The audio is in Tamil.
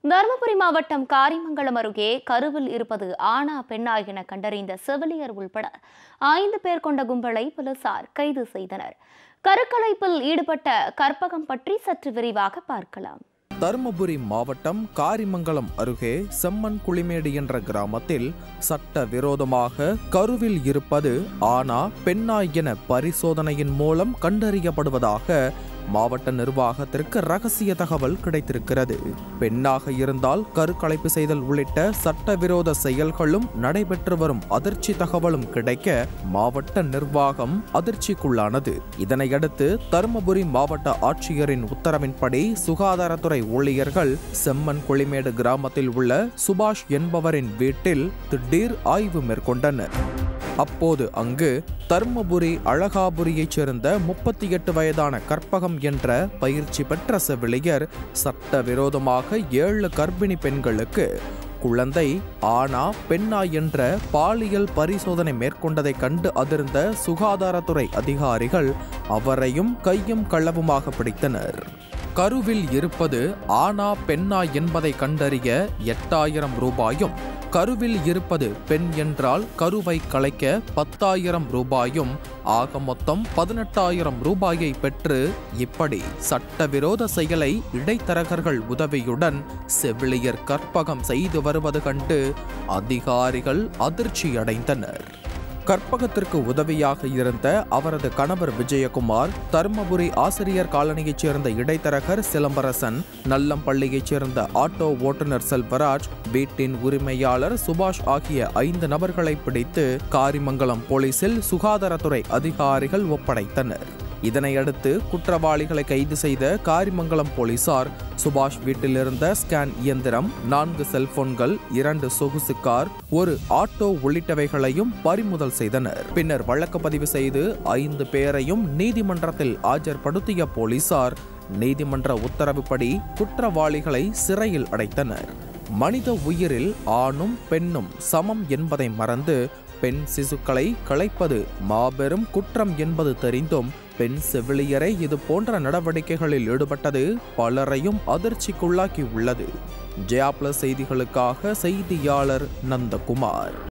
தருமபுரி மாவட்டம் காரிமங்கலம் அருகே கருவில் இருப்பது ஆணா பெண்ணா என கண்டறிந்த செவிலியர் உள்பட ஐந்து பேர் கொண்ட கும்பலை போலீசார் கைது செய்தனர் கருக்கலைப்பில் ஈடுபட்ட கற்பகம் பற்றி சற்று விரிவாக பார்க்கலாம் தருமபுரி மாவட்டம் காரிமங்கலம் அருகே செம்மன் குளிமேடு என்ற கிராமத்தில் சட்ட விரோதமாக கருவில் இருப்பது ஆனா பெண்ணா என பரிசோதனையின் மூலம் கண்டறியப்படுவதாக மாவட்ட நிர்வாகத்திற்கு ரகசிய தகவல் கிடைத்திருக்கிறது பெண்ணாக இருந்தால் கருக்கலைப்பு செய்தல் உள்ளிட்ட சட்டவிரோத செயல்களும் நடைபெற்று வரும் அதிர்ச்சி தகவலும் கிடைக்க மாவட்ட நிர்வாகம் அதிர்ச்சிக்குள்ளானது இதனையடுத்து தருமபுரி மாவட்ட ஆட்சியரின் உத்தரவின்படி சுகாதாரத்துறை ஊழியர்கள் செம்மன் குளிமேடு கிராமத்தில் உள்ள சுபாஷ் என்பவரின் வீட்டில் திடீர் ஆய்வு மேற்கொண்டனர் அப்போது அங்கு தர்மபுரி அழகாபுரியைச் சேர்ந்த முப்பத்தி எட்டு வயதான கற்பகம் என்ற பயிற்சி பெற்ற செவிலியர் சட்டவிரோதமாக ஏழு கர்ப்பிணி பெண்களுக்கு குழந்தை ஆனா பெண்ணா என்ற பாலியல் பரிசோதனை மேற்கொண்டதை கண்டு அதிர்ந்த சுகாதாரத்துறை அதிகாரிகள் அவரையும் கையும் களவுமாக பிடித்தனர் கருவில் இருப்பது ஆனா பெண்ணா என்பதை கண்டறிய எட்டாயிரம் ரூபாயும் கருவில் இருப்பது பெண் என்றால் கருவை கலைக்க பத்தாயிரம் ரூபாயும் ஆக மொத்தம் பதினெட்டாயிரம் ரூபாயை பெற்று இப்படி சட்டவிரோத செயலை இடைத்தரகர்கள் உதவியுடன் செவிலியர் கற்பகம் செய்து வருவது கண்டு அதிகாரிகள் அதிர்ச்சியடைந்தனர் கற்பகத்திற்கு உதவியாக இருந்த அவரது கணவர் விஜயகுமார் தருமபுரி ஆசிரியர் காலனியைச் சேர்ந்த இடைத்தரகர் சிலம்பரசன் நல்லம்பள்ளியைச் சேர்ந்த ஆட்டோ ஓட்டுநர் செல்வராஜ் வீட்டின் உரிமையாளர் சுபாஷ் ஆகிய ஐந்து நபர்களை பிடித்து காரிமங்கலம் போலீசில் சுகாதாரத்துறை அதிகாரிகள் ஒப்படைத்தனர் இதனையடுத்து குற்றவாளிகளை கைது செய்த காரிமங்கலம் போலீசார் சுபாஷ் வீட்டில் இருந்த ஸ்கேன் இயந்திரம் நான்கு செல்போன்கள் இரண்டு சொகுசு கார் ஒரு ஆட்டோ உள்ளிட்டவைகளையும் பறிமுதல் செய்தனர் பின்னர் வழக்கு பதிவு செய்து ஐந்து பேரையும் நீதிமன்றத்தில் ஆஜர்படுத்திய போலீசார் நீதிமன்ற உத்தரவுப்படி குற்றவாளிகளை சிறையில் அடைத்தனர் மனித உயிரில் ஆணும் பெண்ணும் சமம் என்பதை மறந்து பெண் சிசுக்களை களைப்பது மாபெரும் குற்றம் என்பது தெரிந்தும் பெண் செவிலியரை இது போன்ற நடவடிக்கைகளில் ஈடுபட்டது பலரையும் அதிர்ச்சிக்குள்ளாக்கி உள்ளது ஜெயா பிளஸ் செய்திகளுக்காக செய்தியாளர் நந்தகுமார்